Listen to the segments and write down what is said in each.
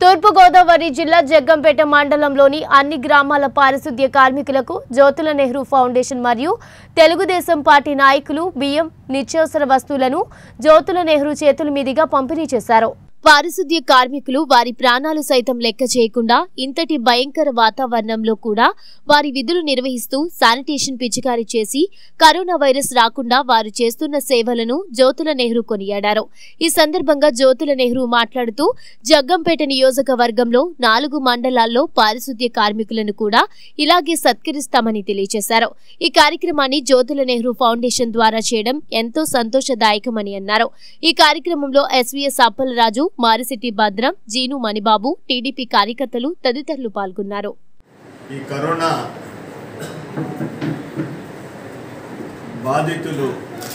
తూర్పుగోదావరి జిల్లా జగ్గంపేట మండలంలోని అన్ని గ్రామాల పారిశుద్ధ్య కార్మికులకు జ్యోతుల నెహ్రూ ఫౌండేషన్ మరియు తెలుగుదేశం పార్టీ నాయకులు బియ్యం నిత్యావసర వస్తువులను జ్యోతుల నెహ్రూ చేతుల మీదుగా పంపిణీ చేశారు పారిశుద్ధ్య కార్మికులు వారి ప్రాణాలు సైతం లెక్క చేయకుండా ఇంతటి భయంకర వాతావరణంలో కూడా వారి విధులు నిర్వహిస్తూ శానిటేషన్ పిచికారీ చేసి కరోనా వైరస్ రాకుండా వారు చేస్తున్న సేవలను జ్యోతుల నెహ్రూ కొనియాడారు ఈ సందర్భంగా జ్యోతుల నెహ్రూ మాట్లాడుతూ జగ్గంపేట నియోజకవర్గంలో నాలుగు మండలాల్లో పారిశుద్ధ్య కార్మికులను కూడా ఇలాగే సత్కరిస్తామని తెలియజేశారు ఈ కార్యక్రమాన్ని జ్యోతుల నెహ్రూ ఫౌండేషన్ ద్వారా చేయడం ఎంతో సంతోషదాయకమని అన్నారు ఈ కార్యక్రమంలో ఎస్వీఎస్ అప్పలరాజు మారిశెట్టి భద్రం జీను మణిబాబు టీడీపీ కార్యకర్తలు తదితరులు పాల్గొన్నారు ఈ కరోనా బాధితులు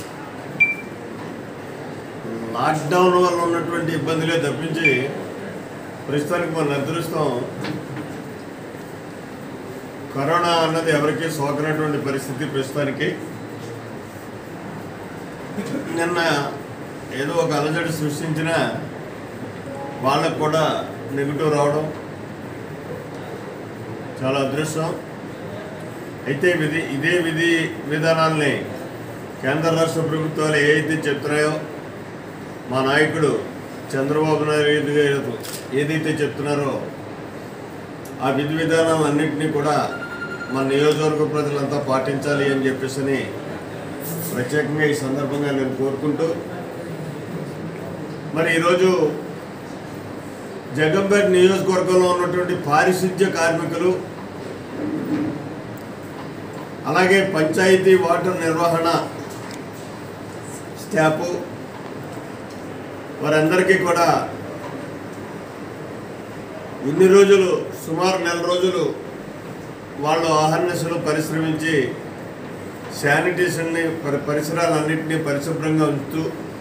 లాక్డౌన్ వల్ల ఉన్నటువంటి ఇబ్బందులే తప్పించి ప్రస్తుతానికి మన అదృష్టం కరోనా అన్నది ఎవరికీ సోకనటువంటి పరిస్థితి ప్రస్తుతానికి నిన్న ఏదో ఒక అలజడి సృష్టించిన వాళ్ళకు కూడా నెగిటివ్ రావడం చాలా అదృష్టం అయితే విధి ఇదే విధి విధానాల్ని కేంద్ర రాష్ట్ర ప్రభుత్వాలు ఏ అయితే చెప్తున్నాయో మా నాయకుడు చంద్రబాబు నాయుడు గారు ఏదైతే చెప్తున్నారో ఆ విధి విధానం అన్నింటినీ కూడా మన నియోజకవర్గ ప్రజలంతా పాటించాలి అని చెప్పేసి ప్రత్యేకంగా ఈ సందర్భంగా నేను కోరుకుంటూ మరి ఈరోజు జగంపేట నియోజకవర్గంలో ఉన్నటువంటి పారిశుద్ధ్య కార్మికులు అలాగే పంచాయతీ వాటర్ నిర్వహణ స్టాఫ్ వారందరికీ కూడా ఇన్ని రోజులు సుమారు నెల రోజులు వాళ్ళు ఆహర్నిశలు పరిశ్రమించి శానిటేషన్ని పరి పరిసరాలన్నింటినీ పరిశుభ్రంగా ఉంచుతూ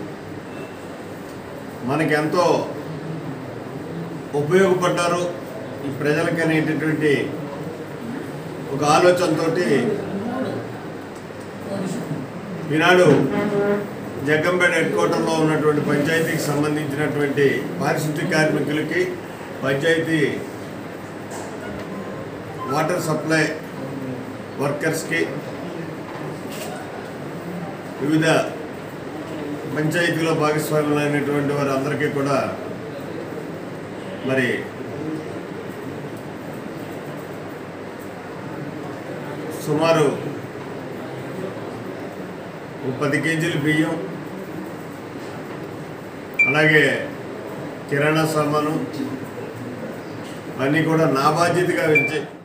మనకెంతో ఉపయోగపడ్డారు ఈ ప్రజలకి అనేటటువంటి ఒక ఆలోచనతో ఈనాడు జగ్గంపేట హెడ్ క్వార్టర్లో ఉన్నటువంటి పంచాయతీకి సంబంధించినటువంటి పారిశుద్ధ్య కార్మికులకి పంచాయతీ వాటర్ సప్లై వర్కర్స్కి వివిధ పంచాయతీలో భాగస్వాములైనటువంటి వారందరికీ కూడా మరి సుమారు ఒక పది కేజీలు బియ్యం అలాగే కిరాణా సామాను అన్నీ కూడా నా బాధ్యతగా ఇచ్చి